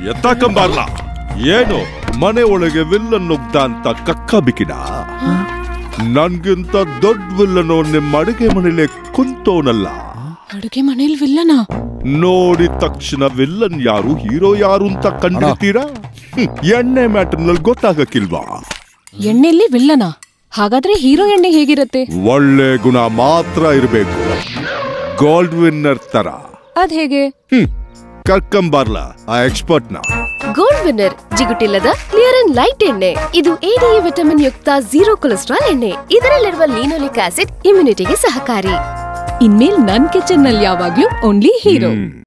ಎತ್ತಾಕಂಬಾರ್ಲ ಏನು ಮನೆ ಒಳಗೆ ವಿಲ್ಲನ್ ನುಗ್ದ ಅಂತ ಕಕ್ಕ ಬಿಕಿಡ ನನ್ಗಿಂತ ದೊಡ್ಡ ವಿಲ್ಲನು ನಿಮ್ಮ ಅಡುಗೆ ಮನೇಲೆ ಕುಂತೋನಲ್ಲ ಅಡುಗೆ ಮನೇಲಿ ವಿಲ್ಲನ ನೋಡಿದ ತಕ್ಷಣ ವಿಲ್ಲನ್ ಯಾರು ಹೀರೋ ಯಾರು ಅಂತ ಕಂಡಿರ್ತೀರಾ ಹ್ಮ್, ಎಣ್ಣೆ ಮ್ಯಾಟರ್ನಲ್ಲಿ ಗೊತ್ತಾಗಕ್ಕಿಲ್ವಾ ಎಣ್ಣೆಲಿ ವಿಲ್ಲನ ಹಾಗಾದ್ರೆ ಹೀರೋ ಎಣ್ಣೆ ಹೇಗಿರತ್ತೆ ಒಳ್ಳೆ ಗುಣ ಮಾತ್ರ ಇರಬೇಕು ಗೋಲ್ಡ್ ವಿನ್ನರ್ ತರ ಅದ್ ಹೇಗೆ ಹ್ಮ್ ಕರ್ಕಂಬಾರ್ಲ ಆ ಎಕ್ಸ್ಪರ್ಟ್ನ ಗೋಲ್ಡ್ ವಿನ್ನರ್ ಜಿಗುಟಿಲ್ಲದ ಕ್ಲಿಯರ್ ಅಂಡ್ ಲೈಟ್ ಎಣ್ಣೆ ಇದು ಎಡಿಎ ವಿಟಮಿನ್ ಯುಕ್ತ ಜೀರೋ ಕೊಲೆಸ್ಟ್ರಾಲ್ ಎಣ್ಣೆ ಇದರಲ್ಲಿರುವ ಲೀನೋಲಿಕ್ ಆಸಿಡ್ ಇಮ್ಯುನಿಟಿಗೆ ಸಹಕಾರಿ ಇನ್ಮೇಲ್ ನನ್ ಕಿಚನ್ ನಲ್ಲಿ ಯಾವಾಗ್ಲೂ ಓನ್ಲಿ ಹೀರೋ ಹ್ಮ್